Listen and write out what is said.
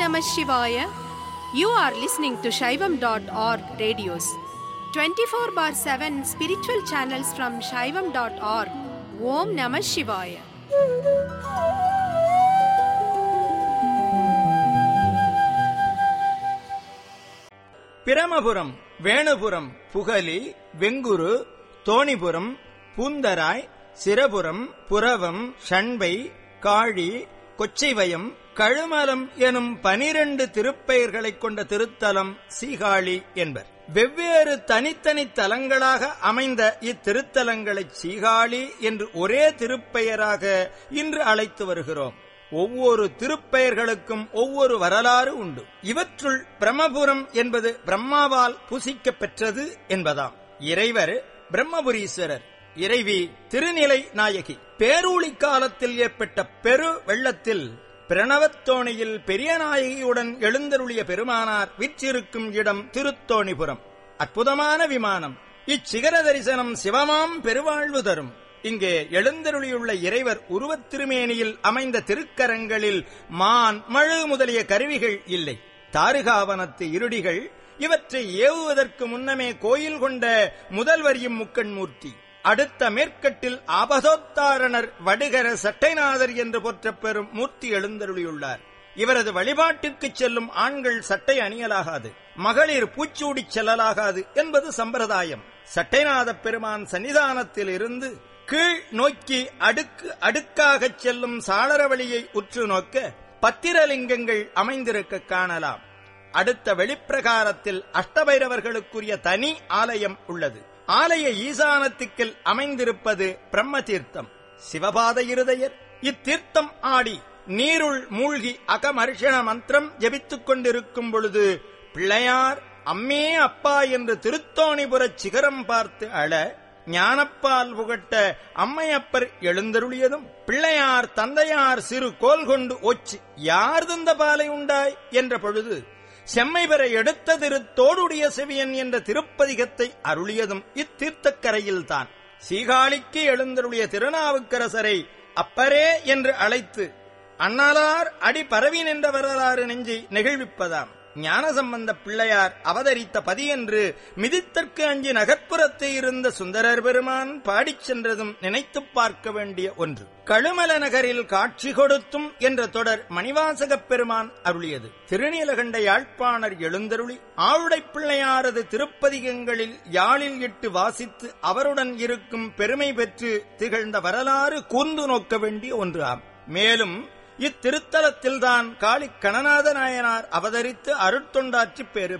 Namah Shivaya. You are listening to Shaivam.org radios. 24 bar 7 spiritual channels from Shaivam.org. Om Namah Shivaya. பிரமபுரம் Venupuram புகலி வெங்குரு Thonipuram Poontharai Sirapuram புரவம் ஷண்பை காழி கொச்சைவயம் கழுமலம் எனும் பனிரண்டு திருப்பெயர்களைக் கொண்ட திருத்தலம் சீகாழி என்பர் வெவ்வேறு தனித்தனி தலங்களாக அமைந்த இத்திருத்தலங்களைச் சீகாழி என்று ஒரே திருப்பெயராக இன்று அழைத்து வருகிறோம் ஒவ்வொரு திருப்பெயர்களுக்கும் ஒவ்வொரு வரலாறு உண்டு இவற்றுள் பிரம்மபுரம் என்பது பிரம்மாவால் புசிக்கப் பெற்றது என்பதாம் இறைவர் பிரம்மபுரீஸ்வரர் இறைவி திருநிலை நாயகி பேரூழி காலத்தில் ஏற்பட்ட பெரு வெள்ளத்தில் பிரணவத்தோணியில் பெரிய நாயகியுடன் எழுந்தருளிய பெருமானார் விற்றிருக்கும் இடம் திருத்தோணிபுரம் அற்புதமான விமானம் இச்சிகர தரிசனம் சிவமாம் பெருவாழ்வு தரும் இங்கே எழுந்தருளியுள்ள இறைவர் உருவத் திருமேனியில் அமைந்த திருக்கரங்களில் மான் மழு முதலிய கருவிகள் இல்லை தாருகாவனத்து இருடிகள் இவற்றை ஏவுவதற்கு முன்னமே கோயில் கொண்ட முதல்வரியும் முக்கண்மூர்த்தி அடுத்த மேற்கட்டில் ஆபதோத்தாரணர் வடுகர சட்டைநாதர் என்று போற்றப் பெறும் மூர்த்தி எழுந்தருளியுள்ளார் இவரது வழிபாட்டிற்கு செல்லும் ஆண்கள் சட்டை அணியலாகாது மகளிர் பூச்சூடிச் செல்லலாகாது என்பது சம்பிரதாயம் சட்டைநாத பெருமான் சன்னிதானத்தில் இருந்து கீழ் நோக்கி அடுக்கு அடுக்காகச் செல்லும் சாளரவழியை உற்று நோக்க பத்திரலிங்கங்கள் அமைந்திருக்க காணலாம் அடுத்த வெளிப்பிரகாரத்தில் அஷ்டபைரவர்களுக்குரிய தனி ஆலயம் உள்ளது ஆலய ஈசானத்துக்கில் அமைந்திருப்பது பிரம்ம தீர்த்தம் சிவபாத இருதயர் இத்தீர்த்தம் ஆடி நீருள் மூழ்கி அகமர்ஷண மந்திரம் ஜபித்துக் கொண்டிருக்கும் பொழுது பிள்ளையார் அம்மே அப்பா என்று திருத்தோணிபுரச் சிகரம் பார்த்து அழ ஞானப்பால் புகட்ட அம்மையப்பர் எழுந்தருளியதும் பிள்ளையார் தந்தையார் சிறு கோல் கொண்டு ஒச்சு யார் தந்த பாலை உண்டாய் என்ற பொழுது செம்மை பெற எடுத்த திரு தோடுடைய செவியன் என்ற திருப்பதிகத்தை அருளியதும் இத்தீர்த்தக்கரையில்தான் சீகாழிக்கு எழுந்தருளிய திருநாவுக்கரசரை அப்பரே என்று அழைத்து அண்ணாலார் அடி பரவி நின்ற வரலாறு நெஞ்சை நெகிழ்விப்பதாம் ஞானசம்பந்த பிள்ளையார் அவதரித்த பதியென்று மிதித்தற்கு அஞ்சி நகர்ப்புறத்தை இருந்த சுந்தரர் பெருமான் பாடிச் சென்றதும் நினைத்துப் பார்க்க வேண்டிய ஒன்று கழுமல நகரில் காட்சி கொடுத்தும் என்ற தொடர் மணிவாசகப் பெருமான் அருளியது திருநீலகண்ட யாழ்ப்பாணர் எழுந்தருளி ஆவுடைப் பிள்ளையாரது திருப்பதிகங்களில் யாழில் இட்டு வாசித்து அவருடன் இருக்கும் பெருமை பெற்று திகழ்ந்த வரலாறு கூர்ந்து நோக்க வேண்டிய ஒன்று ஆம் மேலும் இத்திருத்தலத்தில்தான் காளி கணநாத நாயனார் அவதரித்து அருட்தொண்டாற்றி பெரு